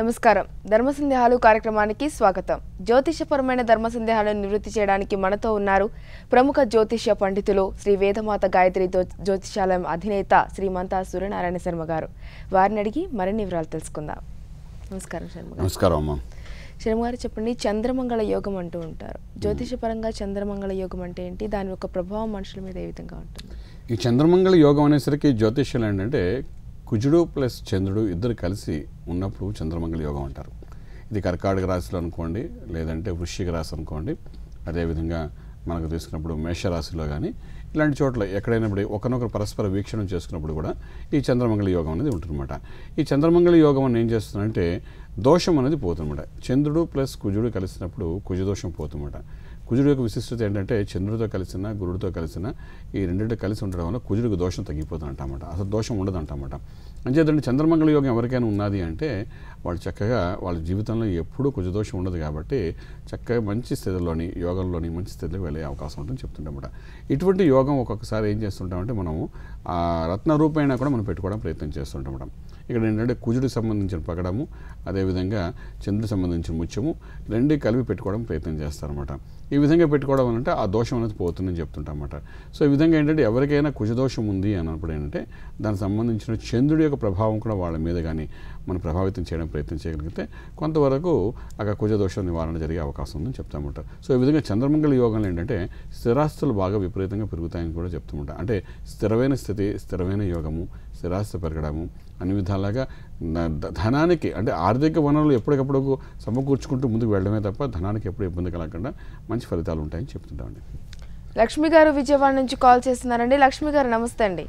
నమస్కారం ధర్మ సందేహాలు కార్యక్రమానికి స్వాగతం జ్యోతిషపరమైన ధర్మ సందేహాలను నివృత్తి చేయడానికి మనతో ఉన్నారు ప్రముఖ జ్యోతిష్య పండితులు శ్రీ వేదమాత గాయత్రి జ్యో- జ్యోతిషాలయం అధినేత శ్రీమంత సూర్యనారాయణ శర్మ గారు వారిని అడిగి మరిన్ని వివరాలు తెలుసుకుందాం నమస్కారం శర్మ గారు నమస్కారం అమ్మ శర్మ గారు చెప్పండి చంద్రమంగళ యోగం అంటూ ఉంటారు జ్యోతిషపరంగా చంద్రమంగళ యోగం అంటే ఏంటి దాని యొక్క ప్రభావం మనుషుల మీద ఏ విధంగా ఉంటుంది ఈ చంద్రమంగళ యోగం అనేసరికి జ్యోతిష్యులు ఏంటంటే కుజుడు ప్లస్ చంద్రుడు ఇద్దరు కలిసి ఉన్నప్పుడు చంద్రమంగళ యోగం అంటారు ఇది కర్కాటక రాశిలో అనుకోండి లేదంటే వృశ్చిక రాశి అనుకోండి అదేవిధంగా మనకు తీసుకున్నప్పుడు మేషరాశిలో కానీ ఇలాంటి చోట్ల ఎక్కడైనా ఇప్పుడు ఒకరినొకరు పరస్పర వీక్షణం చేసుకున్నప్పుడు కూడా ఈ చంద్రమంగళ యోగం అనేది ఉంటుందన్నమాట ఈ చంద్రమంగళ యోగం అని ఏం చేస్తుందంటే దోషం అనేది పోతుందన్నమాట చంద్రుడు ప్లస్ కుజుడు కలిసినప్పుడు కుజదోషం పోతుందన్నమాట కుజుడు యొక్క విశిష్టత ఏంటంటే చంద్రుడితో కలిసిన గురుడితో కలిసిన ఈ రెండింటి కలిసి ఉండడం వల్ల కుజుడికి దోషం తగ్గిపోతుందంటమాట అసలు దోషం ఉండదంటమాట అంచేతండి చంద్రమంగళ యోగం ఎవరికైనా ఉన్నది అంటే వాళ్ళు చక్కగా వాళ్ళ జీవితంలో ఎప్పుడూ కుజదోషం ఉండదు కాబట్టి చక్కగా మంచి స్థితిలోని యోగంలోని మంచి స్థితిలోకి వెళ్ళే అవకాశం ఉంటుందని చెప్తుంటామట ఇటువంటి యోగం ఒక్కొక్కసారి ఏం చేస్తుంటామంటే మనము ఆ రత్న రూపేణ కూడా మనం పెట్టుకోవడం ప్రయత్నం చేస్తుంటాం ఇక్కడ ఏంటంటే కుజుడికి సంబంధించిన పగడము అదేవిధంగా చంద్రుడికి సంబంధించిన ముత్యము రెండు కలిపి పెట్టుకోవడం ప్రయత్నం చేస్తారన్నమాట ఈ విధంగా పెట్టుకోవడం అంటే ఆ దోషం అనేది పోతుందని చెప్తుంటామన్నమాట సో ఈ విధంగా ఏంటంటే ఎవరికైనా కుజదోషం ఉంది అన్నప్పుడు ఏంటంటే దానికి సంబంధించిన చంద్రుడి యొక్క ప్రభావం కూడా వాళ్ళ మీద కానీ మనం ప్రభావితం చేయడం ప్రయత్నం చేయగలిగితే కొంతవరకు అక్కడ కుజదోషం నివారణ జరిగే అవకాశం ఉందని చెప్తామన్నమాట సో ఈ విధంగా చంద్రమంగళ యోగంలో ఏంటంటే స్థిరాస్తులు బాగా విపరీతంగా పెరుగుతాయని కూడా చెప్తుంటాం అంటే స్థిరమైన స్థితి స్థిరమైన యోగము స్థిరాస్తి పెరగడము అన్ని విధాలుగా న- ధ- ధనానికి అంటే ఆర్థిక వనరులు ఎప్పటికప్పుడు సమకూర్చుకుంటూ ముందుకు వెళ్ళడమే తప్ప ధనానికి ఎప్పుడు ఇబ్బంది కలగకుండా మంచి ఫలితాలు ఉంటాయని చెప్తుంటామండి లక్ష్మి గారు విజయవాడ నుంచి కాల్ చేస్తున్నారండి లక్ష్మి గారు నమస్తే అండి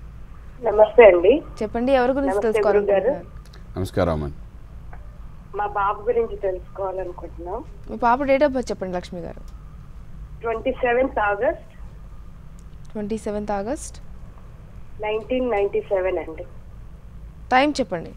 నమస్తే అండి చెప్పండి ఎవరి గురించి నమస్తే, తెలుసుకోవాలనుకుంటున్నారు నమస్కారం అమ్మన్ మా బాబు గురించి తెలుసుకోవాలనుకుంటున్నాం మీ పాప డేట్ ఆఫ్ బర్త్ చెప్పండి లక్ష్మి గారు twenty seventh August twenty seventh August nineteen ninety seven అండి టైం చెప్పండి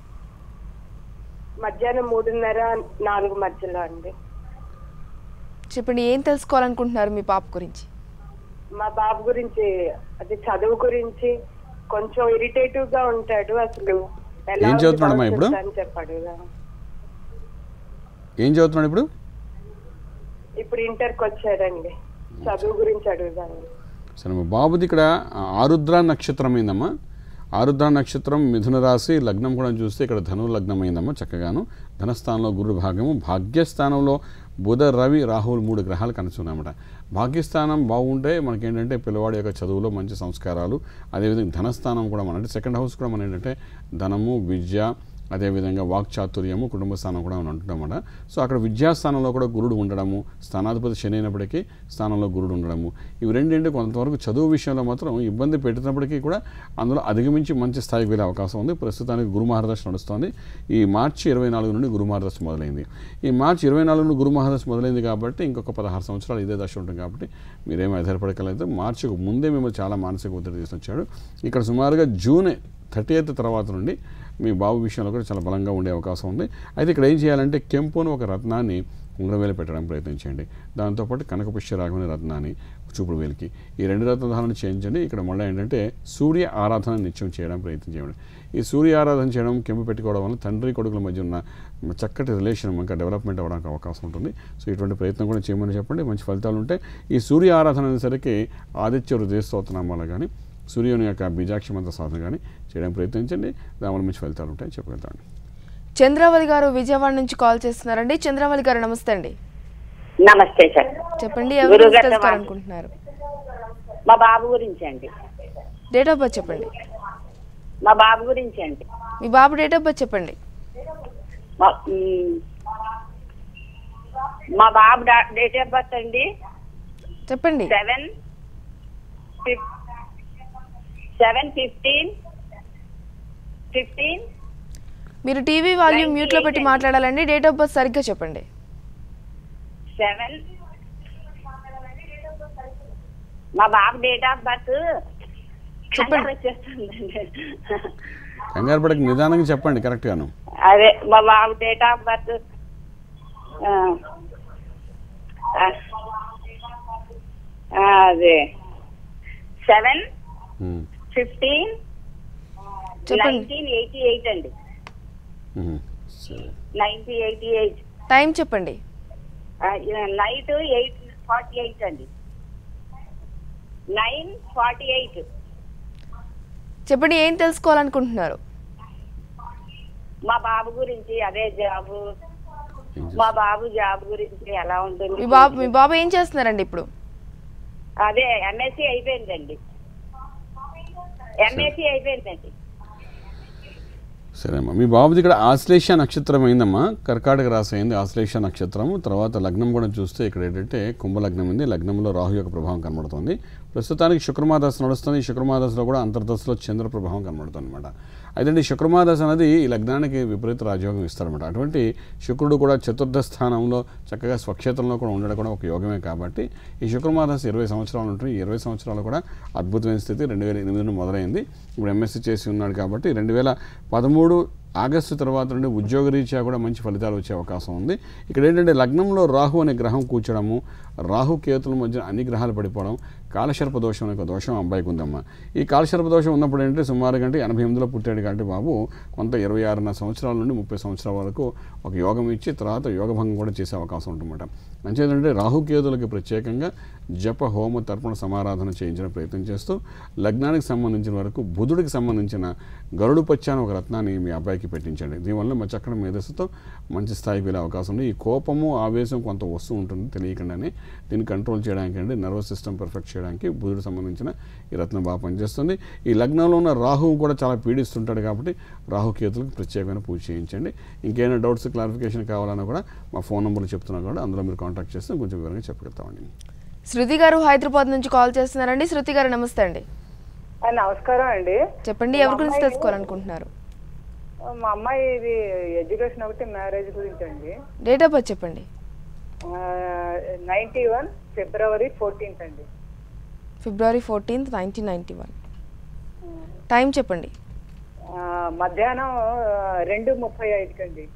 మధ్యాహ్నం మూడున్నర నాలుగు మధ్యలో అండి చెప్పండి ఏం తెలుసుకోవాలనుకుంటున్నారు మీ పాప గురించి మా బాబు గురించి అది చదువు గురించి కొంచెం ఇరిటేటివ్ గా ఉంటాడు అసలు ఎలా ఏం ఉంది చదువుతున్నాడమ్మా ఇప్పుడు? భవిష్యత్తు అని చెప్పాడు ఏం చదువుతున్నాడు ఇప్పుడు ఇప్పుడు ఇంటర్కి వచ్చాడండి చదువు గురించి అడుగుదాను సరే మా బాబుది ఇక్కడ ఆరుద్ర నక్షత్రం అయిందమ్మా ఆరుద్ర నక్షత్రం మిథున రాశి లగ్నం కూడా చూస్తే ఇక్కడ ధను లగ్నం అయిందమ్మా చక్కగాను ధనస్థానంలో గురు భాగము భాగ్యస్థానంలో బుధ రవి రాహుల్ మూడు గ్రహాలు కనిపిస్తున్నాయన్నమాట భాగ్యస్థానం బాగుంటే మనకేంటంటే పిల్లవాడి యొక్క చదువులో మంచి సంస్కారాలు అదేవిధంగా ధనస్థానం కూడా మన అంటే సెకండ్ హౌస్ కూడా మన ఏంటంటే ధనము విద్య అదేవిధంగా వాక్చాతుర్యము కుటుంబ స్థానం కూడా మనం అంటున్నామన్నమాట సో అక్కడ విద్యాస్థానంలో కూడా గురుడు ఉండడము స్థానాధిపతి శని అయినప్పటికీ స్థానంలో గురుడు ఉండడము ఇవి రెండింటి కొంతవరకు చదువు విషయంలో మాత్రం ఇబ్బంది పెట్టినప్పటికీ కూడా అందులో అధిగమించి మంచి స్థాయికి వెళ్ళే అవకాశం ఉంది ప్రస్తుతానికి గురు మహారదశ నడుస్తోంది ఈ మార్చి ఇరవై నాలుగు నుండి గురు మహారదశ మొదలైంది ఈ మార్చి ఇరవై నాలుగు నుండి గురు మహారదశ మొదలైంది కాబట్టి ఇంకొక పదహారు సంవత్సరాలు ఇదే దశ ఉంటుంది కాబట్టి మీరేమీ ఆధారపడకలేదు మార్చికి ముందే మిమ్మల్ని చాలా మానసిక ఒత్తిడి తీసుకొచ్చాడు ఇక్కడ సుమారుగా జూన్ థర్టీ ఎయిత్ తర్వాత నుండి మీ బాబు విషయంలో కూడా చాలా బలంగా ఉండే అవకాశం ఉంది అయితే ఇక్కడ ఏం చేయాలంటే కెంపును ఒక రత్నాన్ని ఉంగరవేలు పెట్టడానికి ప్రయత్నించండి దాంతోపాటు కనకపుష్య రాఘవని రత్నాన్ని చూపుడు వేలికి ఈ రెండు రత్నధారణ చేయించండి ఇక్కడ మళ్ళీ ఏంటంటే సూర్య ఆరాధన నిత్యం చేయడం ప్రయత్నం చేయండి ఈ సూర్య ఆరాధన చేయడం కెంపు పెట్టుకోవడం వల్ల తండ్రి కొడుకుల మధ్య ఉన్న చక్కటి రిలేషన్ ఇంకా డెవలప్మెంట్ అవ్వడానికి అవకాశం ఉంటుంది సో ఇటువంటి ప్రయత్నం కూడా చేయమని చెప్పండి మంచి ఫలితాలు ఉంటాయి ఈ సూర్య ఆరాధన అనేసరికి ఆదిత్య హృదయ స్తోత్రనామాలు కానీ సూర్యుని యొక్క బీజాక్షి మంత్ర సాధన కానీ చేయడం ప్రయత్నించండి దానివల్ల మంచి ఫలితాలు ఉంటాయని చెప్పగలుగుతాను చంద్రావళి గారు విజయవాడ నుంచి కాల్ చేస్తున్నారండి చంద్రావళి గారు నమస్తే అండి నమస్తే సార్ చెప్పండి ఎవరి గురువు గురించి గారితో తెలుసుకోవాలనుకుంటున్నారు మా బాబు గురించి అండి డేట్ ఆఫ్ బర్త్ చెప్పండి మా బాబు గురించి అండి మీ బాబు డేట్ ఆఫ్ బర్త్ చెప్పండి మా మ్, మా బాబు డా- డేట్ ఆఫ్ బర్త్ అండి చెప్పండి seven fif- seven fifteen fifteen మీరు టీవీ వాల్యూమ్ Ninety మ్యూట్లో పెట్టి eight. మాట్లాడాలండి డేట్ ఆఫ్ బర్త్ సరిగ్గా చెప్పండి సెవెన్ మా బాబు డేట్ ఆఫ్ బర్త్ చెప్పండి. వచ్చేస్తుందండి కంగారు పడక నిదానంగా చెప్పండి కరెక్ట్గాను అదే మా బాబు డేట్ ఆఫ్ బర్త్ ఆ, ఆ, ఆ, అదే సెవెన్ ఉమ్, ఫిఫ్టీన్ చెప్పండి నైన్టీన్ ఎయిటీ ఎయిట్ అండి ఉమ్, సరే నైన్టీ ఎయిటీ ఎయిట్ టైం చెప్పండి నైట్ ఎయిట్ ఫార్టీ ఎయిట్ అండి నైన్ ఫార్టీ ఎయిట్ చెప్పండి ఏం తెలుసుకోవాలనుకుంటున్నారు మా బాబు గురించి అదే జాబు ఏం మా బాబు జాబ్ గురించి ఎలా ఉంటుంది మీ బాబు మీ బాబు ఏం చేస్తున్నారండి ఇప్పుడు అదే ఎంఎస్సి అయిపోయిందండి ఎంఎస్సి అయిపోయిందండి సరే అమ్మా మీ బాబుది ఇక్కడ ఆశ్లేష నక్షత్రం అయిందమ్మా కర్కాటక రాశి అయింది ఆశ్లేష నక్షత్రం తర్వాత లగ్నం కూడా చూస్తే ఇక్కడ ఏంటంటే కుంభలగ్నం ఉంది లగ్నంలో రాహు యొక్క ప్రభావం కనబడుతుంది ప్రస్తుతానికి శుక్రమాదశ నడుస్తుంది ఈ శుక్రమాదశలో కూడా అంతర్దశలో చంద్ర ప్రభావం కనబడుతుంది అనమాట అయితే ఈ శుక్రమాదశ అనేది ఈ లగ్నానికి విపరీత రాజయోగం ఇస్తారనమాట అటువంటి శుక్రుడు కూడా చతుర్థ స్థానంలో చక్కగా స్వక్షేత్రంలో కూడా ఉండడం కూడా ఒక యోగమే కాబట్టి ఈ శుక్రమాదశ ఇరవై సంవత్సరాలు ఉంటుంది ఈ ఇరవై సంవత్సరాలు కూడా అద్భుతమైన స్థితి రెండు వేల ఎనిమిది నుండి మొదలైంది ఇప్పుడు ఎంఎస్సీ చేసి ఉన్నాడు కాబట్టి రెండు వేల పదమూడు ఆగస్టు తర్వాత నుండి ఉద్యోగరీత్యా కూడా మంచి ఫలితాలు వచ్చే అవకాశం ఉంది ఇక్కడ ఏంటంటే లగ్నంలో రాహు అనే గ్రహం కూర్చడము రాహు కేతుల మధ్య అన్ని గ్రహాలు పడిపోవడం కాలశర్ప దోషం అనే ఒక దోషం అబ్బాయికి ఉందమ్మా ఈ కాలశర్ప దోషం ఉన్నప్పుడు ఏంటంటే సుమారు కంటే ఎనభై ఎనిమిదిలో పుట్టాడు కాబట్టి బాబు కొంత ఇరవై ఆరున్నర సంవత్సరాల నుండి ముప్పై సంవత్సరాల వరకు ఒక యోగం ఇచ్చి తర్వాత యోగభంగం కూడా చేసే అవకాశం ఉంటుందన్నమాట మంచిదంటే రాహుకేతులకి ప్రత్యేకంగా జప హోమ తర్పణ సమారాధన చేయించిన ప్రయత్నం చేస్తూ లగ్నానికి సంబంధించిన వరకు బుధుడికి సంబంధించిన గరుడు పచ్చాన ఒక రత్నాన్ని మీ అబ్బాయికి పెట్టించండి దీనివల్ల మా చక్కని మేధస్సుతో మంచి స్థాయికి వెళ్ళే అవకాశం ఉంది ఈ కోపము ఆవేశం కొంత వస్తూ ఉంటుంది తెలియకుండానే దీన్ని కంట్రోల్ చేయడానికి అంటే నర్వస్ సిస్టమ్ పర్ఫెక్ట్ చేయడానికి బుధుడికి సంబంధించిన ఈ రత్నం బాగా పనిచేస్తుంది ఈ లగ్నంలో ఉన్న రాహువు కూడా చాలా పీడిస్తుంటాడు కాబట్టి రాహుకేతులకు ప్రత్యేకమైన పూజ చేయించండి ఇంకేమైనా డౌట్స్ క్లారిఫికేషన్ కావాలన్నా కూడా మా ఫోన్ నెంబర్లు చెప్తున్నా కూడా అందులో మీరు కాంటాక్ట్ చేస్తే కొంచెం వివరంగా చెప్పగలుగుతామండి శృతి గారు హైదరాబాద్ నుంచి కాల్ చేస్తున్నారండి శృతి గారు నమస్తే అండి ఆ, నమస్కారం అండి చెప్పండి ఎవరి గురించి తెలుసుకోవాలనుకుంటున్నారు మా అమ్మాయి ఇది ఎడ్యుకేషన్ ఒకటి మ్యారేజ్ గురించి అండి డేట్ ఆఫ్ బర్త్ చెప్పండి నైన్టీ వన్ ఫిబ్రవరి ఫోర్టీన్త్ అండి February fourteenth nineteen ninety one time చెప్పండి ఆ, మధ్యాహ్నం ఆ, రెండు ముప్పై ఐదుకి అండి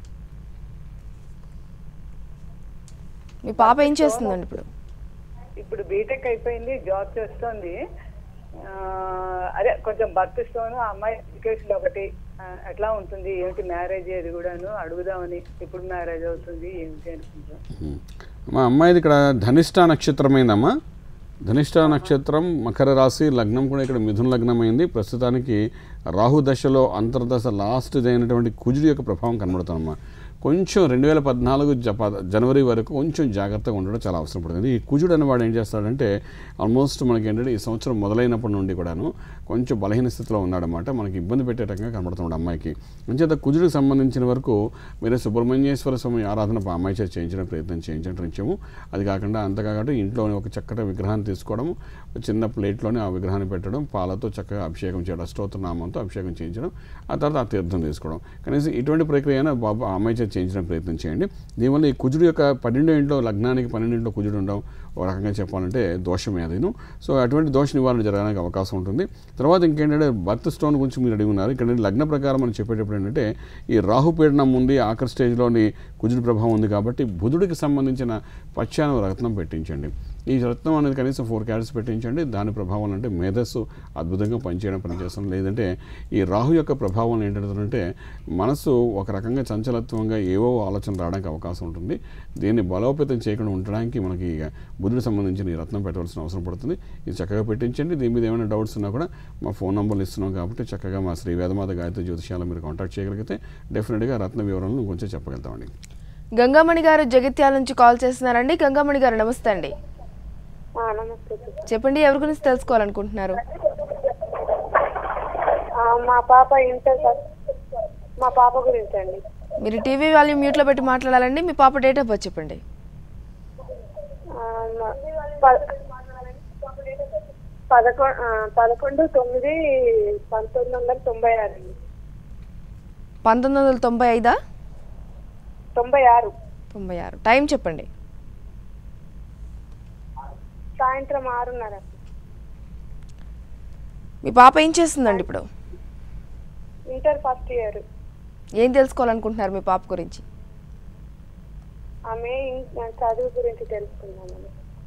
మీ పాప ఏం చేస్తుందండి ఇప్పుడు ఇప్పుడు బీటెక్ అయిపోయింది జాబ్ చేస్తోంది ఆ, అదే కొంచెం బర్త్ స్టోన్ ఆ అమ్మాయి ఎడ్యుకేషన్ ఒకటి ఆ, ఎట్లా ఉంటుంది ఏమిటి మ్యారేజ్ అది కూడాను అడుగుదామని ఎప్పుడు మ్యారేజ్ అవుతుంది ఏమిటి అనుకుంటాం ఉమ్. మా అమ్మాయిది ఇక్కడ ధనిష్ట నక్షత్రమైందమ్మా ధనిష్ట నక్షత్రం మకర రాశి లగ్నం కూడా ఇక్కడ మిథున లగ్నం అయింది ప్రస్తుతానికి రాహు దశలో అంతర్దశ లాస్ట్ అయినటువంటి కుజుడి యొక్క ప్రభావం కనబడుతుందమ్మా కొంచెం రెండు వేల పద్నాలుగు జప జనవరి వరకు కొంచెం జాగ్రత్తగా ఉండడం చాలా అవసరం పడుతుంది ఈ కుజుడు అనేవాడు ఏం చేస్తాడంటే ఆల్మోస్ట్ మనకి ఏంటంటే ఈ సంవత్సరం మొదలైనప్పటి నుండి కూడాను కొంచెం బలహీన స్థితిలో ఉన్నాడనమాట మనకి ఇబ్బంది పెట్టే రకంగా కనబడుతున్నాడు అమ్మాయికి అంచేత కుజుడికి సంబంధించిన వరకు మీరే సుబ్రహ్మణ్యేశ్వర స్వామి ఆరాధన ఆ అమ్మాయి చేత చేయించడం ప్రయత్నం చేయించడం నిత్యము అది కాకుండా అంతకాకుండా ఇంట్లోనే ఒక చక్కటి విగ్రహాన్ని తీసుకోవడం ఒక చిన్న ప్లేట్లోనే ఆ విగ్రహాన్ని పెట్టడం పాలతో చక్కగా అభిషేకం చేయడం స్తోత్రనామంతో అభిషేకం చేయించడం ఆ తర్వాత ఆ తీర్థం తీసుకోవడం కనీసం ఇటువంటి ప్రక్రియ అయినా బాబు ఆ అమ్మాయి చేత చేయించడం ప్రయత్నం చేయండి దీనివల్ల ఈ కుజుడు యొక్క పన్నెండో ఇంట్లో లగ్నానికి పన్నెండింట్లో కుజుడు ఉండడం ఒక రకంగా చెప్పాలంటే దోషమే అదిను సో అటువంటి దోష నివారణ జరగడానికి అవకాశం ఉంటుంది తర్వాత ఇంకేంటంటే బర్త్ స్టోన్ గురించి మీరు అడిగి ఉన్నారు ఇక్కడ లగ్న ప్రకారం మనం చెప్పేటప్పుడు ఏంటంటే ఈ రాహుపీడనం ఉంది ఆఖరి స్టేజ్లోని కుజుడు ప్రభావం ఉంది కాబట్టి బుధుడికి సంబంధించిన పశ్చాన రత్నం పెట్టించండి ఈ రత్నం అనేది కనీసం ఫోర్ క్యారెట్స్ పెట్టించండి దాని ప్రభావం అంటే మేధస్సు అద్భుతంగా పనిచేయడం పనిచేస్తుంది లేదంటే ఈ రాహు యొక్క ప్రభావం ఏంటంటే మనసు ఒక రకంగా చంచలత్వంగా ఏవో ఆలోచన రావడానికి అవకాశం ఉంటుంది దీన్ని బలోపేతం చేయకుండా ఉండడానికి మనకి ఇక బుధుడికి సంబంధించిన ఈ రత్నం పెట్టవలసిన అవసరం పడుతుంది ఇది చక్కగా పెట్టించండి దీని మీద ఏమైనా డౌట్స్ ఉన్నా కూడా మా ఫోన్ నంబర్లు ఇస్తున్నాం కాబట్టి చక్కగా మా శ్రీ వేదమాత గాయత్రి జ్యోతిషాలు మీరు కాంటాక్ట్ చేయగలిగితే డెఫినెట్గా రత్న వివరాలను కొంచెం చెప్పగలుగుతామండి గంగామణి గారు జగిత్యాల నుంచి కాల్ చేస్తున్నారండి గంగామణి గారు నమస్తే అండి నమస్తే చెప్పండి ఎవరి గురించి తెలుసుకోవాలనుకుంటున్నారు ఆ, మా పాప ఇంటర్ ఫస్ట్ మా పాప గురించి అండి మీరు టీవీ వాల్యూమ్ మ్యూట్లో పెట్టి మాట్లాడాలండి మీ పాప డేట్ ఆఫ్ బర్త్ చెప్పండి ఆ, మా- ప- పదకొ ఆ, పదకొండు తొమ్మిది పంతొమ్మిది వందల తొంభై ఆరు అండి పంతొమ్మిది వందల తొంభై ఐదా తొంభై ఆరు తొంభై ఆరు టైం చెప్పండి సాయంత్రం ఆరున్నర మీ పాప ఏం చేస్తుందండి ఇప్పుడు ఇంటర్ ఫస్ట్ ఇయర్ ఏం తెలుసుకోవాలనుకుంటున్నారు మీ పాప గురించి ఆమె ఇం- చదువు గురించి తెలుసుకున్నాను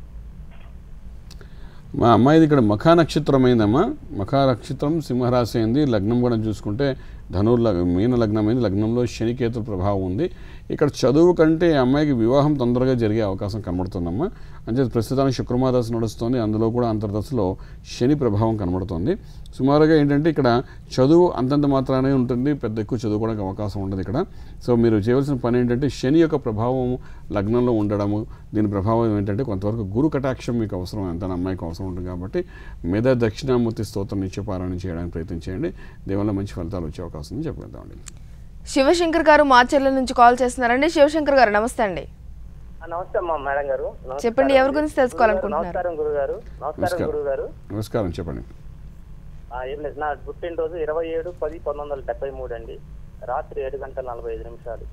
మా అమ్మాయిది ఇక్కడ మఖా నక్షత్రం అయిందమ్మా మఖా నక్షత్రం సింహరాశి అయింది లగ్నం కూడా చూసుకుంటే ధను లగ్- మీన లగ్నం అయింది లగ్నంలో శనికేతు ప్రభావం ఉంది ఇక్కడ చదువు కంటే ఈ అమ్మాయికి వివాహం తొందరగా జరిగే అవకాశం కనబడుతుందమ్మా అంటే ప్రస్తుతానికి శుక్రమాదశ నడుస్తుంది అందులో కూడా అంతర్దశలో శని ప్రభావం కనబడుతుంది సుమారుగా ఏంటంటే ఇక్కడ చదువు అంతంత మాత్రానే ఉంటుంది పెద్ద ఎక్కువ చదువుకోవడానికి అవకాశం ఉండదు ఇక్కడ సో మీరు చేయవలసిన పని ఏంటంటే శని యొక్క ప్రభావం లగ్నంలో ఉండడము దీని ప్రభావం ఏంటంటే కొంతవరకు గురు కటాక్షం మీకు అవసరం ఎంత అమ్మాయికి అవసరం ఉంటుంది కాబట్టి మీద దక్షిణామూర్తి స్తోత్రం నిత్యపారాయణ చేయడానికి ప్రయత్నం చేయండి దీనివల్ల మంచి ఫలితాలు వచ్చే అవకాశం ఉంది చెప్పగలుగుతామండి శివశంకర్ గారు మాచర్ల నుంచి కాల్ చేస్తున్నారండి శివశంకర్ గారు నమస్తే అండి ఆ, నమస్తే అమ్మా మేడం గారు నమస్కారం చెప్పండి, ఎవరి అండి. గురించి తెలుసుకోవాలనుకుంటున్నారు? నమస్కారం గురుగారు నమస్కారం నమస్కారం. గురుగారు నమస్కారం చెప్పండి ఆ, ఏం లేదు నా పుట్టినరోజు ఇరవై ఏడు పది పంతొమ్మిది వందల డెబ్బై మూడు అండి రాత్రి ఏడు గంటల నలభై ఐదు నిమిషాలు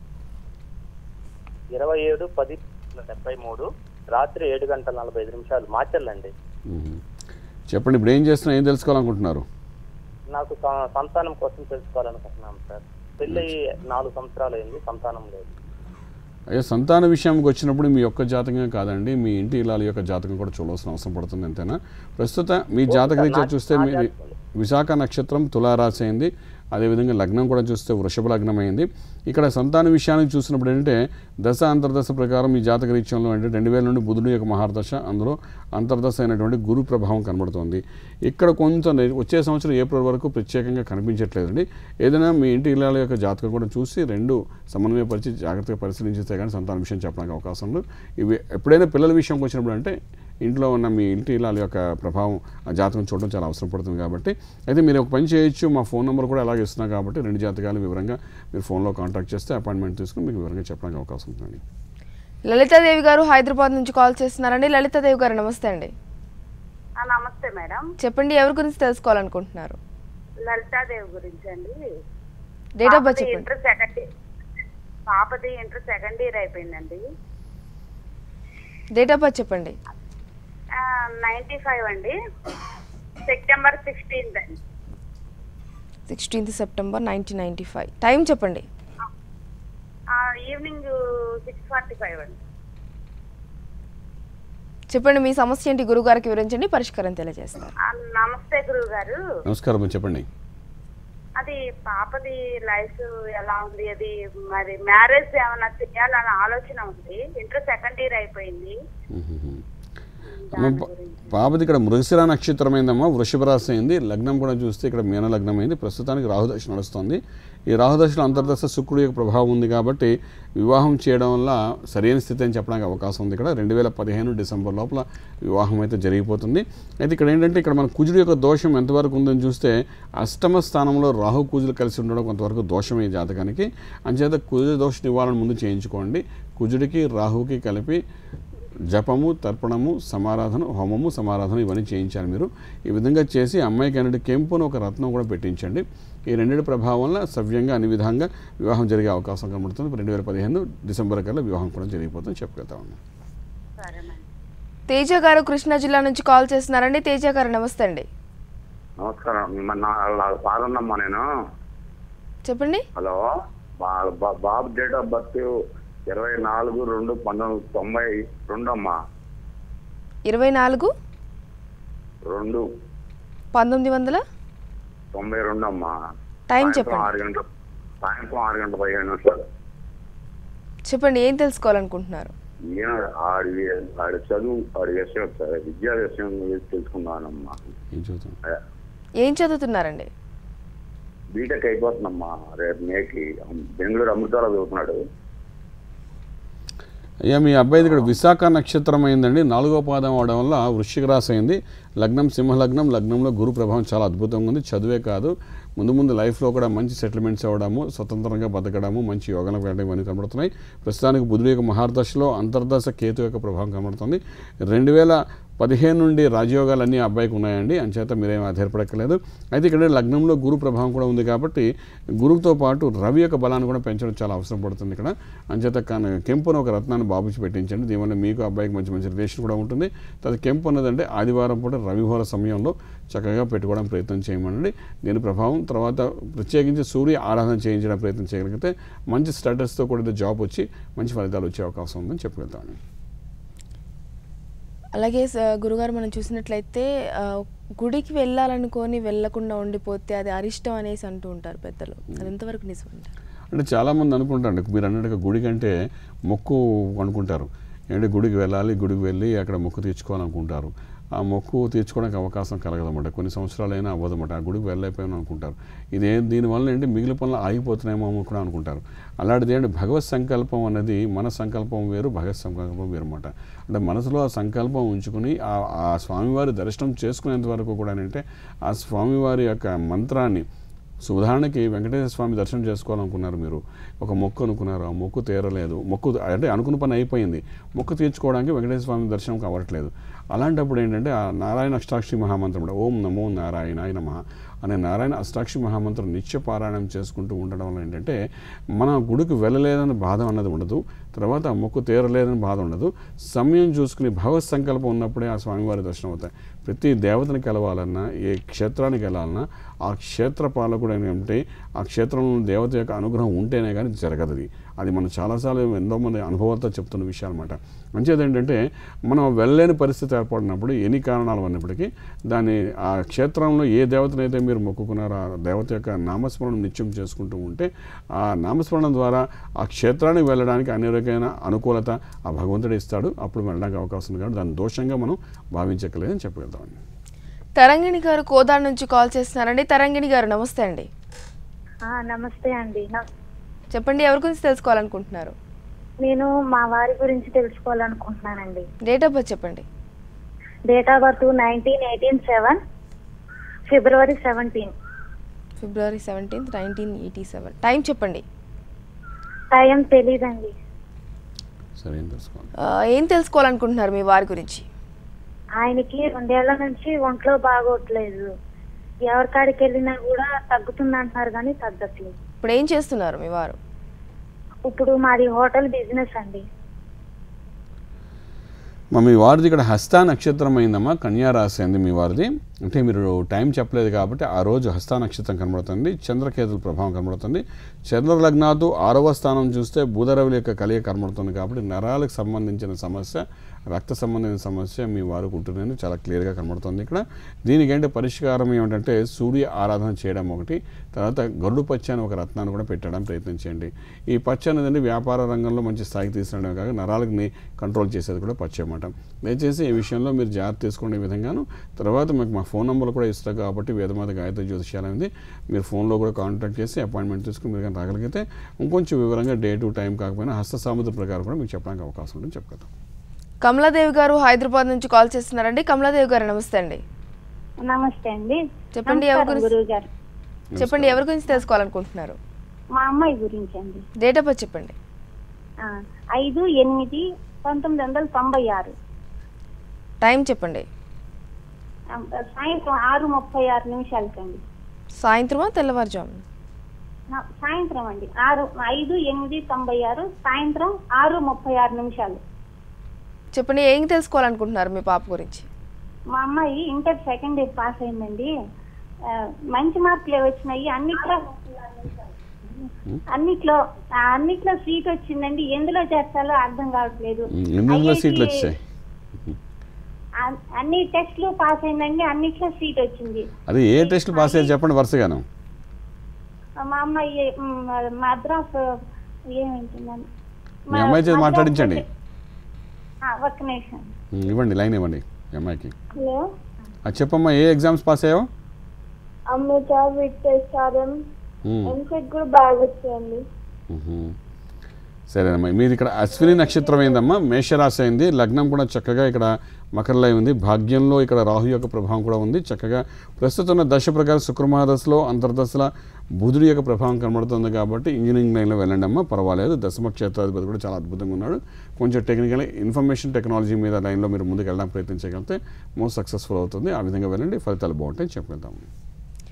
ఇరవై ఏడు పది డెబ్బై మూడు రాత్రి ఏడు గంటల నలభై ఐదు నిమిషాలు మార్చల్లండి మ్మ్. చెప్పండి ఇప్పుడు ఏం చేస్తున్నా ఏం తెలుసుకోవాలనుకుంటున్నారు నాకు స- సంతానం కోసం తెలుసుకోవాలనుకుంటున్నాం సార్ పెళ్ళి నాలుగు సంవత్సరాలు అయింది సంతానం లేదు అయ్యా సంతాన విషయానికి వచ్చినప్పుడు మీ యొక్క జాతకమే కాదండి మీ ఇంటి ఇలాల యొక్క జాతకం కూడా చూడాల్సిన అవసరం పడుతుంది అంతేనా ప్రస్తుత మీ జాతక రీత్యా నా- చూస్తే నా మీ జాతకంలో. విశాఖ నక్షత్రం తులారాశి అయింది అదేవిధంగా లగ్నం కూడా చూస్తే వృషభ లగ్నం అయింది ఇక్కడ సంతాన విషయానికి చూసినప్పుడు ఏంటంటే దశ అంతర్దశ ప్రకారం ఈ జాతక రీత్యంలో అంటే రెండు వేల నుండి బుధుడు యొక్క మహార్దశ అందులో అంతర్దశ అయినటువంటి గురు ప్రభావం కనబడుతుంది ఇక్కడ కొంత నె- వచ్చే సంవత్సరం ఏప్రిల్ వరకు ప్రత్యేకంగా కనిపించట్లేదండి ఏదైనా మీ ఇంటి ఇళ్ళ యొక్క జాతకం కూడా చూసి రెండు సమన్వయపరిచి జాగ్రత్తగా పరిశీలించితే కానీ సంతాన విషయం చెప్పడానికి అవకాశం ఉంది ఇవి ఎప్పుడైనా పిల్లల విషయంకి వచ్చినప్పుడు అంటే ఇంట్లో ఉన్న మీ ఇంటి ఇళ్ళ యొక్క ప్రభావం ఆ జాతకం చూడడం చాలా అవసరం పడుతుంది కాబట్టి అయితే మీరు ఒక పని చేయొచ్చు మా ఫోన్ నెంబర్ కూడా అలాగే ఇస్తున్నాం కాబట్టి రెండు జాతకాలు వివరంగా మీరు ఫోన్లో కాంటాక్ట్ చేస్తే అపాయింట్మెంట్ తీసుకుని మీకు వివరంగా చెప్పడానికి అవకాశం ఉంటుందండి లలితాదేవి గారు హైదరాబాద్ నుంచి కాల్ చేస్తున్నారండి లలితాదేవి గారు నమస్తే అండి ఆ, నమస్తే మేడం చెప్పండి ఎవరి గురించి తెలుసుకోవాలనుకుంటున్నారు లలితాదేవి గురించి అండి డేట్ ఆఫ్ బర్త్ పాపది చెప్పండి ఇంటర్ సెకండ్ పాపది ఇంటర్ సెకండ్ ఇయర్ అయిపోయిందండి డేట్ ఆఫ్ బర్త్ చెప్పండి నైన్టీ ఫైవ్ అండి సెప్టెంబర్ సిక్స్టీన్త్ అండి sixteenth September nineteen ninety five time చెప్పండి ఈవినింగ్ సిక్స్ ఫార్టీ ఫైవ్ అండి చెప్పండి మీ సమస్య ఏంటి గురుగారికి వివరించండి పరిష్కారం తెలియజేస్తారు ఆ, నమస్తే గురువు గారు నమస్కారం చెప్పండి అది పాపది లైఫ్ ఎలా ఉంది అది మరి మ్యారేజ్ ఏమైనా చేయాలన్న ఆలోచన ఉంది ఇంటర్ సెకండ్ ఇయర్ అయిపోయింది అమ్మ, పా- పాపది ఇక్కడ మృగశిర నక్షత్రం అయిందమ్మా వృషభ రాశి అయింది లగ్నం కూడా చూస్తే ఇక్కడ మీన లగ్నం అయింది ప్రస్తుతానికి రాహుదశ నడుస్తుంది ఈ రాహుదశలో అంతర్దశ శుక్రుడి యొక్క ప్రభావం ఉంది కాబట్టి వివాహం చేయడం వల్ల సరైన స్థితి అని చెప్పడానికి అవకాశం ఉంది ఇక్కడ రెండు వేల పదిహేను డిసెంబర్ లోపల వివాహం అయితే జరిగిపోతుంది అయితే ఇక్కడ ఏంటంటే ఇక్కడ మన కుజుడు యొక్క దోషం ఎంతవరకు ఉందని చూస్తే అష్టమ స్థానంలో రాహు కుజులు కలిసి ఉండడం కొంతవరకు దోషం ఈ జాతకానికి అంచేత కుజ దోష నివారణ ముందు చేయించుకోండి కుజుడికి రాహుకి కలిపి జపము తర్పణము సమారాధన హోమము సమారాధన ఇవన్నీ చేయించాలి మీరు ఈ విధంగా చేసి అమ్మాయికి అనేది కెంపును ఒక రత్నం కూడా పెట్టించండి ఈ రెండింటి ప్రభావం వల్ల సవ్యంగా అన్ని విధంగా వివాహం జరిగే అవకాశం కనబడుతుంది రెండు వేల పదిహేను డిసెంబర్ కల్లా వివాహం కూడా జరిగిపోతుంది చెప్పగలుగుతా ఉన్నాం సరే మేడం తేజ గారు కృష్ణా జిల్లా నుంచి కాల్ చేస్తున్నారండి తేజ గారు నమస్తే అండి నమస్కారం మన నా పాదన్నమ్మా నేను చెప్పండి హలో బా- బా- బాబు డేట్ ఆఫ్ బర్త్ ఇరవై నాలుగు రెండు పంతొమ్మిది వందల తొంభై రెండు అమ్మా ఇరవై నాలుగు రెండు పంతొమ్మిది వందల తొంభై రెండు అమ్మా టైం సాయంత్రం చెప్పండి ఆరు గంటల సాయంత్రం ఆరు గంటల పదిహేను నిమిషాలు చెప్పండి ఏం తెలుసుకోవాలనుకుంటున్నారు ఈయన ఆడి ఆడి చదువు ఆడి విషయం విద్యా విషయం గురించి తెలుసుకున్నానమ్మా ఏం చూద్దాం అదే. ఏం చదువుతున్నారండి బీటెక్ అయిపోతుందమ్మా రేపు మేకి బెంగళూరు అమృతాలో చదువుతున్నాడు అయ్యా మీ అబ్బాయిది ఇక్కడ విశాఖ నక్షత్రం అయిందండి నాలుగో పాదం అవడం వల్ల వృశ్చిక రాశి అయింది లగ్నం సింహలగ్నం లగ్నంలో గురు ప్రభావం చాలా అద్భుతంగా ఉంది చదువే కాదు ముందు ముందు లైఫ్లో కూడా మంచి సెటిల్మెంట్స్ అవ్వడము స్వతంత్రంగా బతకడము మంచి యోగాలకు వెళ్ళడం ఇవన్నీ కనబడుతున్నాయి ప్రస్తుతానికి బుధుడు యొక్క మహార్దశలో అంతర్దశ కేతు యొక్క ప్రభావం కనబడుతుంది రెండు వేల పదిహేను నుండి రాజయోగాలన్నీ ఆ అబ్బాయికి ఉన్నాయండి అంచేత మీరేం ఆధారపడక్కలేదు అయితే ఇక్కడ లగ్నంలో గురు ప్రభావం కూడా ఉంది కాబట్టి గురువుతో పాటు రవి యొక్క బలాన్ని కూడా పెంచడం చాలా అవసరం పడుతుంది ఇక్కడ అంచేత కాన- కెంపును ఒక రత్నాన్ని బాబుచి పెట్టించండి దీనివల్ల మీకు అబ్బాయికి మంచి మంచి రిలేషన్ కూడా ఉంటుంది తర్వాత కెంపు ఉన్నదంటే ఆదివారం పూట రవిహోర సమయంలో చక్కగా పెట్టుకోవడం ప్రయత్నం చేయమనండి దీని ప్రభావం తర్వాత ప్రత్యేకించి సూర్య ఆరాధన చేయించడం ప్రయత్నం చేయగలిగితే మంచి స్టేటస్తో కూడా జాబ్ వచ్చి మంచి ఫలితాలు వచ్చే అవకాశం ఉందని చెప్పగలుగుతాను అలాగే స- గురుగారు మనం చూసినట్లయితే ఆ, గుడికి వెళ్ళాలనుకొని వెళ్ళకుండా ఉండిపోతే అది అరిష్టం అనేసి అంటూ ఉంటారు పెద్దలు అది ఎంతవరకు నిజం అంటారు అంటే చాలామంది అనుకుంటారు మీరు అన్నట్టుగా గుడి కంటే మొక్కు అనుకుంటారు ఏంటంటే గుడికి వెళ్ళాలి గుడికి వెళ్ళి అక్కడ మొక్కు తీర్చుకోవాలనుకుంటారు ఆ మొక్కు తీర్చుకోవడానికి అవకాశం కలగదన్నమాట కొన్ని సంవత్సరాలైనా అవ్వదన్నమాట ఆ గుడికి వెళ్ళైపోయాను అనుకుంటారు ఇదే దీనివల్ల ఏంటి మిగిలిన పనులు ఆగిపోతున్నాయేమో అని కూడా అనుకుంటారు అలాంటిది ఏంటి భగవత్ సంకల్పం అనేది మన సంకల్పం వేరు భగవత్ సంకల్పం వేరు అన్నమాట అంటే మనసులో ఆ సంకల్పం ఉంచుకుని ఆ ఆ స్వామివారి దర్శనం చేసుకునేంత వరకు కూడా ఏంటంటే ఆ స్వామివారి యొక్క మంత్రాన్ని సో ఉదాహరణకి వెంకటేశ్వర స్వామి దర్శనం చేసుకోవాలనుకున్నారు మీరు ఒక మొక్కు అనుకున్నారు ఆ మొక్కు తీరలేదు మొక్కు అంటే అనుకున్న పని అయిపోయింది మొక్కు తీర్చుకోవడానికి వెంకటేశ్వర స్వామి దర్శనం కావట్లేదు అలాంటప్పుడు ఏంటంటే ఆ నారాయణ అష్టాక్షి మహామంత్రం కూడా ఓం నమో నారాయణాయ నమః అనే నారాయణ అష్టాక్షి మహామంత్రం నిత్య పారాయణం చేసుకుంటూ ఉండడం వల్ల ఏంటంటే మన గుడికి వెళ్ళలేదని బాధ అన్నది ఉండదు తర్వాత ఆ మొక్కు తీరలేదని బాధ ఉండదు సమయం చూసుకుని భగవత్ సంకల్పం ఉన్నప్పుడే ఆ స్వామివారి దర్శనం అవుతాయి ప్రతి దేవతని కలవాలన్నా ఏ క్షేత్రానికి వెళ్ళాలన్నా ఆ క్షేత్ర పాలకుడు ఏంటంటే ఆ క్షేత్రంలో దేవత యొక్క అనుగ్రహం ఉంటేనే కానీ జరగదు అది అది మనం చాలాసార్లు ఎంతో మంది అనుభవాలతో చెప్తున్న విషయం అనమాట మంచిది ఏంటంటే మనం వెళ్ళలేని పరిస్థితి ఏర్పడినప్పుడు ఎన్ని కారణాలు ఉన్నప్పటికీ దాన్ని ఆ క్షేత్రంలో ఏ దేవతనైతే మీరు మొక్కుకున్నారో ఆ దేవత యొక్క నామస్మరణ నిత్యం చేసుకుంటూ ఉంటే ఆ నామస్మరణ ద్వారా ఆ క్షేత్రానికి వెళ్ళడానికి అన్ని రకమైన అనుకూలత ఆ భగవంతుడు ఇస్తాడు అప్పుడు వెళ్ళడానికి అవకాశం ఉంది కాబట్టి దాన్ని దోషంగా మనం భావించకలేదని చెప్పగలుగుతామండి తరంగిణి గారు కోదాడ నుంచి కాల్ చేస్తున్నారండి తరంగిణి గారు నమస్తే అండి ఆ, నమస్తే అండి నా- చెప్పండి ఎవరి గురించి తెలుసుకోవాలనుకుంటున్నారు నేను మా వారి గురించి తెలుసుకోవాలనుకుంటున్నానండి డేట్ ఆఫ్ బర్త్ చెప్పండి date of birth nineteen eighteen seven February seventeen February seventeenth nineteen eighty seven time చెప్పండి టైం తెలీదండి సరే ఏం తెలుసుకోవాలి ఆ, ఏం తెలుసుకోవాలనుకుంటున్నారు మీ వారి గురించి ఆయనకి రెండేళ్ల నుంచి ఒంట్లో బాగోట్లేదు ఎవరికాడికి వెళ్ళినా కూడా తగ్గుతుంది అంటున్నారు కానీ తగ్గట్లేదు ఇప్పుడు ఏం చేస్తున్నారు మీ వారు ఇప్పుడు మాది హోటల్ బిజినెస్ అండి మా మీ వారిది ఇక్కడ హస్త నక్షత్రం అయిందమ్మా కన్యా రాశి అయింది మీ వారిది అంటే మీరు టైం చెప్పలేదు కాబట్టి ఆ రోజు హస్త నక్షత్రం కనబడుతుంది చంద్రకేతుల ప్రభావం కనబడుతుంది చంద్ర లగ్నాదు ఆరవ స్థానం చూస్తే బుధరవుల యొక్క కలియ కనబడుతుంది కాబట్టి నరాలకు సంబంధించిన సమస్య రక్త సంబంధించిన సమస్య మీ వారికి ఉంటుందని చాలా క్లియర్గా కనబడుతుంది ఇక్కడ దీనికి ఏంటి పరిష్కారం ఏమిటంటే సూర్య ఆరాధన చేయడం ఒకటి తర్వాత గరుడు పచ్చ అని ఒక రత్నాన్ని కూడా పెట్టడం ప్రయత్నం చేయండి ఈ పచ్చ అనేది వ్యాపార రంగంలో మంచి స్థాయికి తీసుకురావడమే కాక నరాలని కంట్రోల్ చేసేది కూడా పచ్చ అన్నమాట దయచేసి ఈ విషయంలో మీరు జాగ్రత్త తీసుకునే విధంగాను తర్వాత మీకు మా ఫోన్ నెంబర్ కూడా ఇస్తాం కాబట్టి వేదమాత గాయత్రి జ్యోతిష్యాలు అనేది మీరు ఫోన్లో కూడా కాంటాక్ట్ చేసి అపాయింట్మెంట్ తీసుకుని మీరు కానీ రాగలిగితే ఇంకొంచెం వివరంగా డే టు టైం కాకపోయినా హస్త సాముద్ర ప్రకారం కూడా మీకు చెప్పడానికి అవకాశం ఉంటుంది చెప్పగలుగుతాం కమలాదేవి గారు హైదరాబాద్ నుంచి కాల్ చేస్తున్నారండి కమలాదేవి గారు నమస్తే అండి నమస్తే అండి చెప్పండి ఎవరి గురించి గురువు గారు చెప్పండి ఎవరి గురించి తెలుసుకోవాలనుకుంటున్నారు మా అమ్మాయి గురించి అండి డేట్ ఆఫ్ బర్త్ చెప్పండి ఆ, ఐదు ఎనిమిది పంతొమ్మిది వందల తొంభై ఆరు టైం చెప్పండి ఆ, సాయంత్రం ఆరు ముప్పై ఆరు నిమిషాలకండి సాయంత్రమా తెల్లవారుజాము ఆ, సాయంత్రం అండి ఆరు ఐదు ఎనిమిది తొంభై ఆరు సాయంత్రం ఆరు ముప్పై ఆరు నిమిషాలు చెప్పండి ఏం తెలుసుకోవాలనుకుంటున్నారు మీ పాప గురించి మా అమ్మాయి ఇంటర్ సెకండ్ ఇయర్ పాస్ అయిందండి ఆ, మంచి మార్కులే వచ్చినాయి అన్నిట్లో అన్నిట్లో ఆ, అన్నిట్లో సీట్ వచ్చిందండి ఎందులో చేర్చాలో అర్థం కావట్లేదు ఎనిమిదిలో IIT సీట్లు వచ్చాయి అన్- అన్ని టెస్ట్లు పాస్ అయిందండి అన్నిట్లో సీట్ వచ్చింది అది ఏ టెస్ట్ పాస్ అయ్యారు చెప్పండి వరుసగాను మా అమ్మాయి మ్, మద్రాస్ ఏమింటుందని మీ అమ్మాయి చేతి మాట్లాడించండి ఒక్క నిమిషం ఉమ్, ఇవ్వండి లైన్ ఇవ్వండి ఈ అమ్మాయికి హలో అది చెప్పమ్మా ఏ ఎగ్జామ్స్ పాస్ అయ్యావు అమృత విట్టేశ్వరం ఉమ్, ఎంసెట్ కూడా బాగా వచ్చాయండి ఉహు. సరేనమ్మా మీది ఇక్కడ అశ్విని నక్షత్రం అయిందమ్మా మేషరాశి అయింది లగ్నం కూడా చక్కగా ఇక్కడ మకరలో ఉంది భాగ్యంలో ఇక్కడ రాహు యొక్క ప్రభావం కూడా ఉంది చక్కగా ప్రస్తుతం ఉన్న దశ ప్రకారం శుక్రమహాదశలో అంతర్దశల బుధుడి యొక్క ప్రభావం కనబడుతుంది కాబట్టి ఇంజనీరింగ్ లైన్లో వెళ్ళండి అమ్మా పర్వాలేదు దశమ క్షేత్రాధిపతి కూడా చాలా అద్భుతంగా ఉన్నాడు కొంచెం టెక్నికల్ ఇన్ఫర్మేషన్ టెక్నాలజీ మీద లైన్లో మీరు ముందుకు వెళ్ళడానికి ప్రయత్నించగలిగితే మోస్ట్ సక్సెస్ఫుల్ అవుతుంది ఆ విధంగా వెళ్ళండి ఫలితాలు బాగుంటాయి చెప్పగలుగుతాము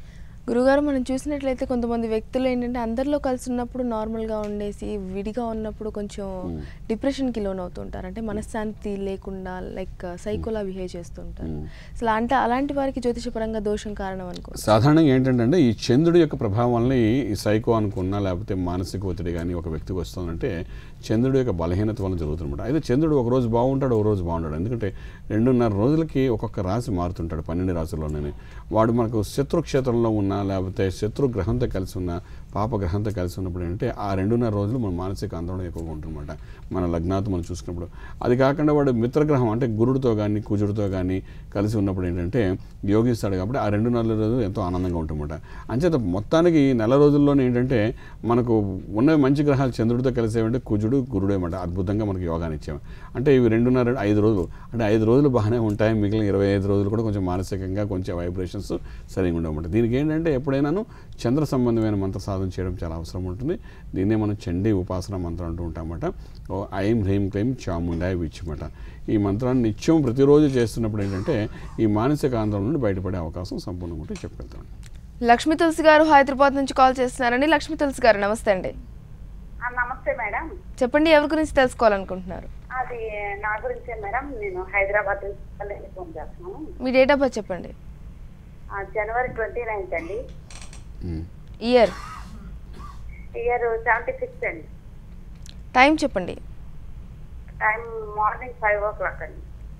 గురుగారు మనం చూసినట్లయితే కొంతమంది వ్యక్తులు ఏంటంటే అందరిలో కలిసి ఉన్నప్పుడు నార్మల్గా ఉండేసి విడిగా ఉన్నప్పుడు కొంచెం డిప్రెషన్కి లోన్ అవుతుంటారు అంటే మనశ్శాంతి లేకుండా లైక్ సైకోలా బిహేవ్ చేస్తుంటారు అసలు అంటే అలాంటి వారికి జ్యోతిషపరంగా దోషం కారణం అనుకో సాధారణంగా ఏంటంటే ఈ చంద్రుడి యొక్క ప్రభావం వల్ల ఈ- ఈ సైకో అనుకున్నా లేకపోతే మానసిక ఒత్తిడి కానీ ఒక వ్యక్తికి వస్తుందంటే చంద్రుడి యొక్క బలహీనత వల్ల జరుగుతుందన్నమాట అయితే చంద్రుడు ఒక రోజు బాగుంటాడు ఒక రోజు బాగుంటాడు ఎందుకంటే రెండున్నర రోజులకి ఒక్కొక్క రాశి మారుతుంటాడు పన్నెండు రాశుల్లోనే వాడు మనకు శత్రు క్షేత్రంలో ఉన్నా లేకపోతే శత్రు గ్రహంతో కలిసి ఉన్న పాప గ్రహంతో కలిసి ఉన్నప్పుడు ఏంటంటే ఆ రెండున్నర రోజులు మన మానసిక ఆందోళన ఎక్కువగా ఉంటుందన్నమాట మన లగ్నాతో మనం చూసుకున్నప్పుడు అది కాకుండా వాడు మిత్రగ్రహం అంటే గురుడితో కానీ కుజుడితో కానీ కలిసి ఉన్నప్పుడు ఏంటంటే యోగిస్తాడు కాబట్టి ఆ రెండు నెలల రోజులు ఎంతో ఆనందంగా ఉంటుందన్నమాట అంచేత మొత్తానికి ఈ నెల రోజుల్లోనే ఏంటంటే మనకు ఉన్న మంచి గ్రహాలు చంద్రుడితో కలిసేవంటే కుజుడు గురుడు అనమాట అద్భుతంగా మనకి యోగాన్ని ఇచ్చాము అంటే ఇవి రెండున్నర ఐదు రోజులు అంటే ఐదు రోజులు బాగానే ఉంటాయి మిగిలిన ఇరవై ఐదు రోజులు కూడా కొంచెం మానసికంగా కొంచెం వైబ్రేషన్స్ సరిగా ఉండవన్నమాట దీనికి ఏంటంటే ఎప్పుడైనాను చంద్ర సంబంధమైన మంత్ర సాధన చేయడం చాలా అవసరం ఉంటుంది దీన్నే మనం చండీ ఉపాసన మంత్రం అంటూ ఉంటామన్నమాట ఓ ఐం హ్రీం క్లైం చాముండాయ విచ్చమాట ఈ మంత్రాన్ని నిత్యం ప్రతిరోజు చేస్తున్నప్పుడు ఏంటంటే ఈ మానసిక ఆందోళన నుండి బయటపడే అవకాశం సంపూర్ణంగా ఉంటే చెప్పగలుగుతాను లక్ష్మీ తులసి గారు హైదరాబాద్ నుంచి కాల్ చేస్తున్నారండి లక్ష్మీ తులసి గారు నమస్తే అండి ఆ, నమస్తే మేడం చెప్పండి ఎవరి గురించి తెలుసుకోవాలనుకుంటున్నారు అది నా గురించే మేడం నేను హైదరాబాద్ నుంచి ఫోన్ చేస్తున్నాను మీ డేట్ ఆఫ్ బర్త్ చెప్పండి ఆ, జనవరి ట్వంటీ నైన్త్ అండి um. Year year seventy six అండి టైం చెప్పండి time morning five o'clock అండి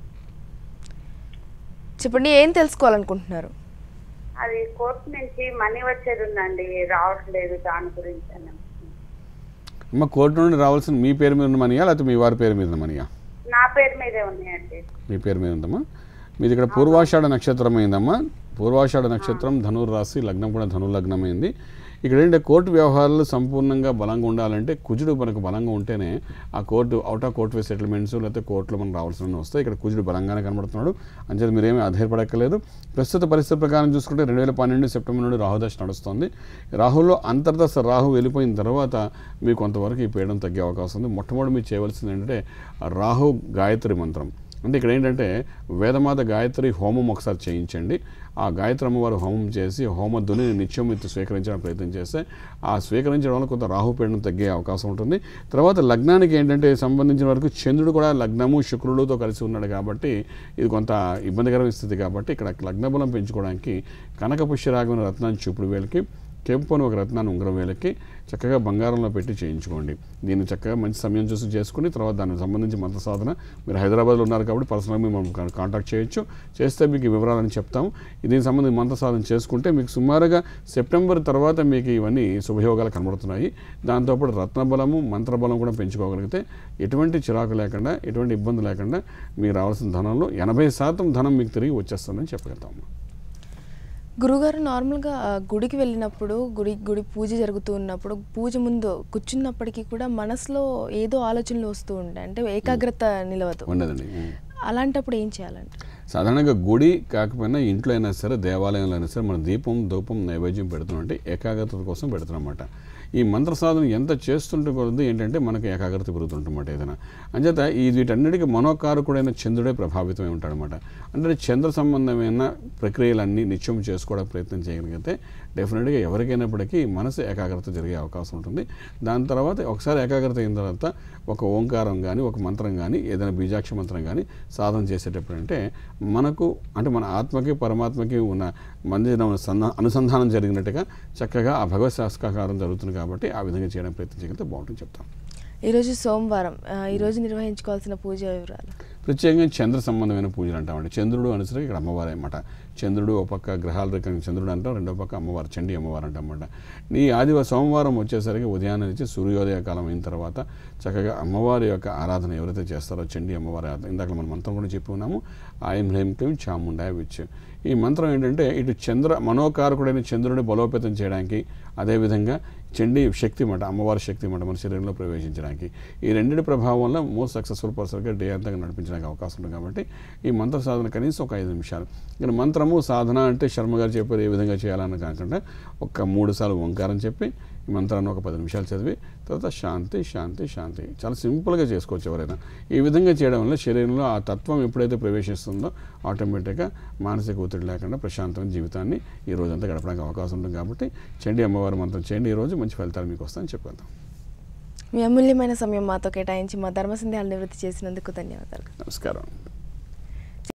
చెప్పండి ఏం తెలుసుకోవాలనుకుంటున్నారు అది కోర్టు నుంచి మనీ వచ్చేది ఉందండి రావట్లేదు దాని గురించి అని అమ్మ కోర్టు నుండి రావాల్సిన మీ పేరు మీద ఉన్న మనీయా లేకపోతే మీ వారి పేరు మీద ఉన్న మనీయా నా పేరు మీదే ఉన్నాయండి మీ పేరు మీద ఉందమ్మా మీది ఇక్కడ పూర్వాషాఢ నక్షత్రం అయిందమ్మా పూర్వాషాఢ నక్షత్రం ధనుర్ రాశి లగ్నం కూడా ధను లగ్నం అయింది ఇక్కడ ఏంటంటే కోర్టు వ్యవహారాలు సంపూర్ణంగా బలంగా ఉండాలంటే కుజుడు మనకు బలంగా ఉంటేనే ఆ court out of court way settlements లేకపోతే కోర్టులో మనం రావాల్సిన వస్తాయి ఇక్కడ కుజుడు బలంగానే కనబడుతున్నాడు అంచేది మీరేమీ అధైర్పడక్కర్లేదు ప్రస్తుత పరిస్థితి ప్రకారం చూసుకుంటే రెండు వేల పన్నెండు సెప్టెంబర్ నుండి రాహుదశ నడుస్తుంది రాహుల్లో అంతర్దశ రాహు వెళ్ళిపోయిన తర్వాత మీకు కొంతవరకు ఈ పీడనం తగ్గే అవకాశం ఉంది మొట్టమొదటి మీరు చేయవలసింది ఏంటంటే ఆ రాహు గాయత్రి మంత్రం అంటే ఇక్కడ ఏంటంటే వేదమాత గాయత్రి హోమం ఒకసారి చేయించండి ఆ గాయత్రి అమ్మవారు హోమం చేసి హోమ ధ్వనిని నిత్యం మీరు స్వీకరించడానికి ప్రయత్నం చేస్తే ఆ స్వీకరించడం వల్ల కొంత రాహుపీడనం తగ్గే అవకాశం ఉంటుంది తర్వాత లగ్నానికి ఏంటంటే సంబంధించిన వరకు చంద్రుడు కూడా లగ్నము శుక్రుడుతో కలిసి ఉన్నాడు కాబట్టి ఇది కొంత ఇబ్బందికరమైన స్థితి కాబట్టి ఇక్కడ లగ్న బలం పెంచుకోవడానికి కనక పుష్యరాగమైన రత్నాన్ని చూపుడు వేలకి కెంపు అని ఒక రత్నాన్ని ఉంగరం వేలకి చక్కగా బంగారంలో పెట్టి చేయించుకోండి దీన్ని చక్కగా మంచి సమయం చూసి చేసుకుని తర్వాత దానికి సంబంధించి మంత్ర సాధన మీరు హైదరాబాద్లో ఉన్నారు కాబట్టి పర్సనల్గా మేము మనం కాంటాక్ట్ చేయొచ్చు చేస్తే మీకు ఈ వివరాలని చెప్తాము దీనికి సంబంధించి మంత్ర సాధన చేసుకుంటే మీకు సుమారుగా సెప్టెంబర్ తర్వాత మీకు ఇవన్నీ శుభయోగాలు కనబడుతున్నాయి దాంతోపాటు రత్నబలము మంత్రబలం కూడా పెంచుకోగలిగితే ఎటువంటి చిరాకు లేకుండా ఎటువంటి ఇబ్బంది లేకుండా మీకు రావాల్సిన ధనంలో ఎనభై శాతం ధనం మీకు తిరిగి వచ్చేస్తుందని చెప్పగలుగుతాము గురుగారు నార్మల్గా ఆ, గుడికి వెళ్ళినప్పుడు గుడి గుడి పూజ జరుగుతూ ఉన్నప్పుడు పూజ ముందు కూర్చున్నప్పటికీ కూడా మనసులో ఏదో ఆలోచనలు వస్తూ ఉంటాయి అంటే ఏకాగ్రత నిలవదు ఉండదండి ఉం. అలాంటప్పుడు ఏం చేయాలంటే సాధారణంగా గుడి కాకపోయినా ఇంట్లో అయినా సరే దేవాలయంలో అయినా సరే మన దీపం ధూపం నైవేద్యం పెడుతున్నాం అంటే ఏకాగ్రత కోసం పెడుతున్నమాట ఈ మంత్ర సాధన ఎంత చేస్తుంటే కొద్ది ఏంటంటే మనకు ఏకాగ్రత పెరుగుతుంటమాట ఏదైనా అంచేత ఈ వీటన్నిటికీ మనోకారకుడైన చంద్రుడే ప్రభావితమై ఉంటాడనమాట అంటే చంద్ర సంబంధమైన ప్రక్రియలన్నీ నిత్యం చేసుకోవడానికి ప్రయత్నం చేయగలిగితే డెఫినెట్గా ఎవరికైనప్పటికీ మనసు ఏకాగ్రత జరిగే అవకాశం ఉంటుంది దాని తర్వాత ఒకసారి ఏకాగ్రత అయిన తర్వాత ఒక ఓంకారం కానీ ఒక మంత్రం కానీ ఏదైనా బీజాక్ష మంత్రం కానీ సాధన చేసేటప్పుడు అంటే మనకు అంటే మన ఆత్మకి పరమాత్మకి ఉన్న మందిరం సన్న అనుసంధానం జరిగినట్టుగా చక్కగా ఆ భగవత్ శాస్త్రకారం జరుగుతుంది కాబట్టి ఆ విధంగా చేయడం ప్రయత్నం చేయగలిగితే బాగుంటుంది చెప్తాం ఈరోజు సోమవారం ఆ, ఈరోజు నిర్వహించుకోవాల్సిన పూజ వివరాలు ప్రత్యేకంగా చంద్ర సంబంధమైన పూజలు అంటామండి చంద్రుడు అనుసరి ఇక్కడ అమ్మవారే అన్నమాట చంద్రుడు ఒక పక్క గ్రహాల రకంగా చంద్రుడు అంటాం రెండో పక్క అమ్మవారు చండి అమ్మవారు అంటామన్నమాట ఈ ఆదివారం సోమవారం వచ్చేసరికి ఉదయాన్నే నుంచి సూర్యోదయ కాలం అయిన తర్వాత చక్కగా అమ్మవారి యొక్క ఆరాధన ఎవరైతే చేస్తారో చండి అమ్మవారి ఆరాధన ఇందాక మనం మంత్రం కూడా చెప్పి ఉన్నాము ఆయం హ్రీం క్లీం చాముండాయ విచ్ ఈ మంత్రం ఏంటంటే ఇటు చంద్ర మనోకారకుడైన చంద్రుడిని బలోపేతం చేయడానికి అదేవిధంగా చండీ శక్తి మాట అమ్మవారి శక్తి మాట మన శరీరంలో ప్రవేశించడానికి ఈ రెండింటి ప్రభావం వల్ల మోస్ట్ సక్సెస్ఫుల్ పర్సన్గా డే అంతా నడిపించడానికి అవకాశం ఉంది కాబట్టి ఈ మంత్ర సాధన కనీసం ఒక ఐదు నిమిషాలు ఇక్కడ మంత్రము సాధన అంటే శర్మ గారు చెప్పారు ఏ విధంగా చేయాలని కాకుండా ఒక మూడు సార్లు ఓంకారం చెప్పి ఈ మంత్రాన్ని ఒక పది నిమిషాలు చదివి తర్వాత శాంతి శాంతి శాంతి చాలా సింపుల్గా చేసుకోవచ్చు ఎవరైనా ఈ విధంగా చేయడం వల్ల శరీరంలో ఆ తత్వం ఎప్పుడైతే ప్రవేశిస్తుందో ఆటోమేటిక్గా మానసిక ఒత్తిడి లేకుండా ప్రశాంతమైన జీవితాన్ని ఈ రోజంతా గడపడానికి అవకాశం ఉంటుంది కాబట్టి చండి అమ్మవారి మంత్రం చేయండి ఈ రోజు మంచి ఫలితాలు మీకు వస్తాయని చెప్పుకుందాం మీ అమూల్యమైన సమయం మాతో కేటాయించి మా ధర్మ సందేహాలు నివృత్తి చేసినందుకు ధన్యవాదాలు నమస్కారం